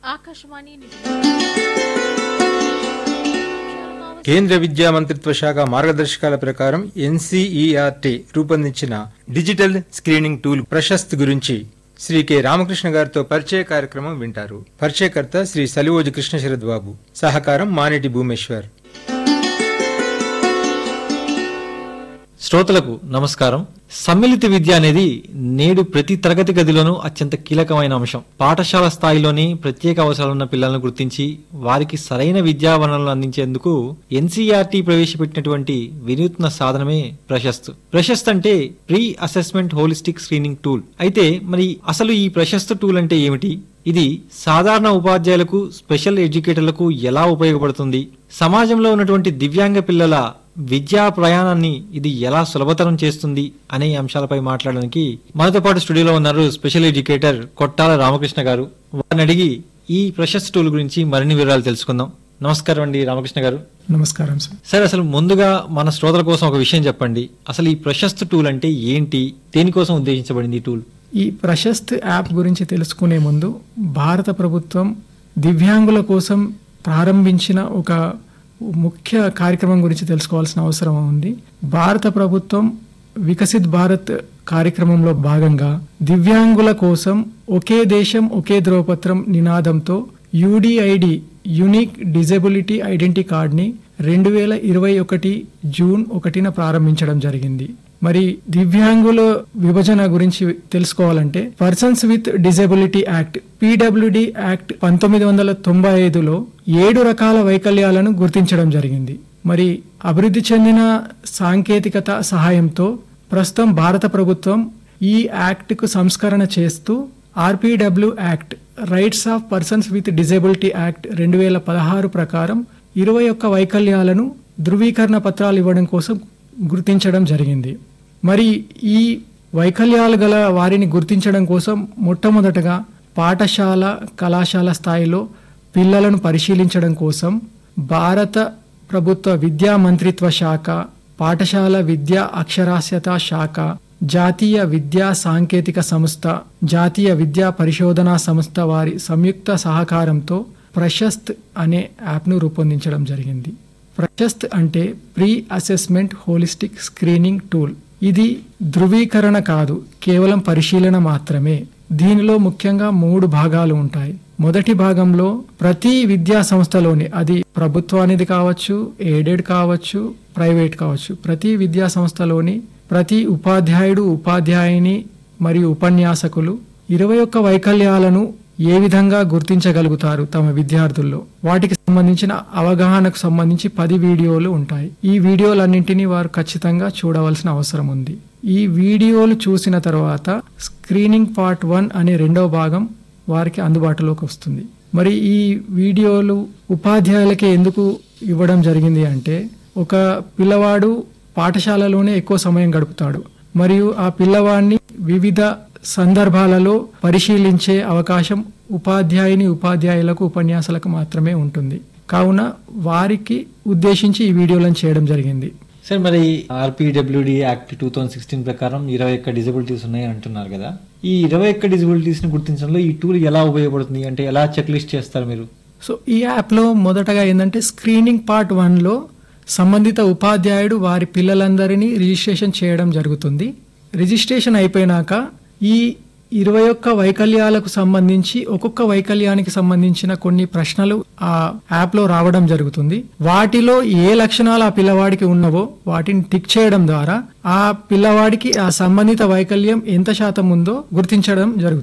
ఆకాశవాణి కేంద్ర విద్యా మంత్రిత్వ శాఖ మార్గదర్శకాల ప్రకారం ఎన్సీఈఆర్టీ రూపొందించిన డిజిటల్ స్క్రీనింగ్ టూల్ ప్రశస్త్ గురించి శ్రీ కె రామకృష్ణ గారితో పరిచయ కార్యక్రమం వింటారు పరిచయకర్త శ్రీ సలివోజు కృష్ణ శరద్ బాబు సహకారం మానేటి భూమేశ్వర్ శ్రోతలకు నమస్కారం సమ్మిళిత విద్య అనేది నేడు ప్రతి తరగతి గదిలోనూ అత్యంత కీలకమైన అంశం పాఠశాల స్థాయిలోని ప్రత్యేక అవసరాలున్న పిల్లలను గుర్తించి వారికి సరైన విద్యా వనరులను అందించేందుకు ఎన్సీఆర్టీ ప్రవేశపెట్టినటువంటి వినూత్న సాధనమే ప్రశస్త్ ప్రశస్త్ అంటే pre assessment holistic screening tool అయితే మరి అసలు ఈ ప్రశస్త్ టూల్ అంటే ఏమిటి ఇది సాధారణ ఉపాధ్యాయులకు స్పెషల్ ఎడ్యుకేటర్లకు ఎలా ఉపయోగపడుతుంది సమాజంలో ఉన్నటువంటి దివ్యాంగ పిల్లల విద్యా ప్రయాణాన్ని ఇది ఎలా సులభతరం చేస్తుంది అనే అంశాలపై మాట్లాడడానికి మనతో పాటు స్టూడియోలో ఉన్నారు స్పెషల్ ఎడ్యుకేటర్ కొట్టాల రామకృష్ణ గారు వారిని అడిగి ఈ ప్రశస్త్ టూల్ గురించి మరిన్ని వివరాలు తెలుసుకుందాం నమస్కారం అండి రామకృష్ణ గారు నమస్కారం సార్ సార్ అసలు ముందుగా మన శ్రోతల కోసం ఒక విషయం చెప్పండి అసలు ఈ ప్రశస్త్ టూల్ అంటే ఏంటి దేనికోసం ఉద్దేశించబడింది ఈ టూల్ ఈ ప్రశస్త్ యాప్ గురించి తెలుసుకునే ముందు భారత ప్రభుత్వం దివ్యాంగుల కోసం ప్రారంభించిన ఒక ముఖ్య కార్యక్రమం గురించి తెలుసుకోవాల్సిన అవసరం ఉంది భారత ప్రభుత్వం వికసిత్ భారత్ కార్యక్రమంలో భాగంగా దివ్యాంగుల కోసం ఒకే దేశం ఒకే ధ్రువపత్రం నినాదంతో యూడిఐడి యునిక్ డిజబిలిటీ ఐడెంటిటీ కార్డ్ని రెండు వేల ఇరవై ఒకటి జూన్ ఒకటిన ప్రారంభించడం జరిగింది మరి దివ్యాంగుల విభజన గురించి తెలుసుకోవాలంటే persons with disability act PWD act పంతొమ్మిది వందల తొంభై ఐదులో ఏడు రకాల వైకల్యాలను గుర్తించడం జరిగింది మరి అభివృద్ధి చెందిన సాంకేతికత సహాయంతో ప్రస్తుతం భారత ప్రభుత్వం ఈ యాక్ట్కు సంస్కరణ చేస్తూ RPW act rights of persons with disability act రెండు వేల పదహారు ప్రకారం ఇరవై ఒక్క వైకల్యాలను ధృవీకరణ పత్రాలు ఇవ్వడం కోసం గుర్తించడం జరిగింది మరి ఈ వైకల్యాలు గల వారిని గుర్తించడం కోసం మొట్టమొదటగా పాఠశాల కళాశాల స్థాయిలో పిల్లలను పరిశీలించడం కోసం భారత ప్రభుత్వ విద్యా మంత్రిత్వ శాఖ పాఠశాల విద్యా అక్షరాస్యత శాఖ జాతీయ విద్యా సాంకేతిక సంస్థ జాతీయ విద్యా పరిశోధనా సంస్థ వారి సంయుక్త సహకారంతో ప్రశస్త్ అనే యాప్ను రూపొందించడం జరిగింది ప్రశస్త్ అంటే pre assessment holistic screening tool ఇది ధృవీకరణ కాదు కేవలం పరిశీలన మాత్రమే దీనిలో ముఖ్యంగా మూడు భాగాలు ఉంటాయి మొదటి భాగంలో ప్రతి విద్యా సంస్థలోని అది ప్రభుత్వానిది కావచ్చు ఎయిడెడ్ కావచ్చు ప్రైవేట్ కావచ్చు ప్రతి విద్యా సంస్థలోని ప్రతి ఉపాధ్యాయుడు ఉపాధ్యాయుని మరియు ఉపన్యాసకులు ఇరవై ఒక్క వైకల్యాలను ఏ విధంగా గుర్తించగలుగుతారు తమ విద్యార్థుల్లో వాటికి సంబంధించిన అవగాహనకు సంబంధించి పది వీడియోలు ఉంటాయి ఈ వీడియోలన్నింటినీ వారు ఖచ్చితంగా చూడవలసిన అవసరం ఉంది ఈ వీడియోలు చూసిన తర్వాత స్క్రీనింగ్ పార్ట్ వన్ అనే రెండవ భాగం వారికి అందుబాటులోకి వస్తుంది మరి ఈ వీడియోలు ఉపాధ్యాయులకి ఎందుకు ఇవ్వడం జరిగింది అంటే ఒక పిల్లవాడు పాఠశాలలోనే ఎక్కువ సమయం గడుపుతాడు మరియు ఆ పిల్లవాడిని వివిధ సందర్భాలలో పరిశీలించే అవకాశం ఉపాధ్యాయుని ఉపాధ్యాయులకు ఉపన్యాసాలకు మాత్రమే ఉంటుంది కావున వారికి ఉద్దేశించి ఈ వీడియోలను చేయడం జరిగింది సార్ మరి RPWD act two thousand sixteen ప్రకారం ఇరవై ఒక్క డిజబిలిటీస్ ఉన్నాయి అంటున్నారు కదా ఈ ఇరవై ఒక్క డిజబిలిటీస్ ని గుర్తించడంలో ఈ టూల్ ఎలా ఉపయోగపడుతుంది అంటే ఎలా చెక్ లిస్ట్ చేస్తారు మీరు సో ఈ యాప్లో మొదటగా ఏంటంటే స్క్రీనింగ్ పార్ట్ వన్లో సంబంధిత ఉపాధ్యాయుడు వారి పిల్లలందరినీ రిజిస్ట్రేషన్ చేయడం జరుగుతుంది రిజిస్ట్రేషన్ అయిపోయినాక ఈ ఇరవై ఒక్క వైకల్యాలకు సంబంధించి ఒక్కొక్క వైకల్యానికి సంబంధించిన కొన్ని ప్రశ్నలు ఆ యాప్లో రావడం జరుగుతుంది వాటిలో ఏ లక్షణాలు ఆ పిల్లవాడికి ఉన్నవో వాటిని టిక్ చేయడం ద్వారా ఆ పిల్లవాడికి ఆ సంబంధిత వైకల్యం ఎంత శాతం ఉందో గుర్తించడం జరుగుతుంది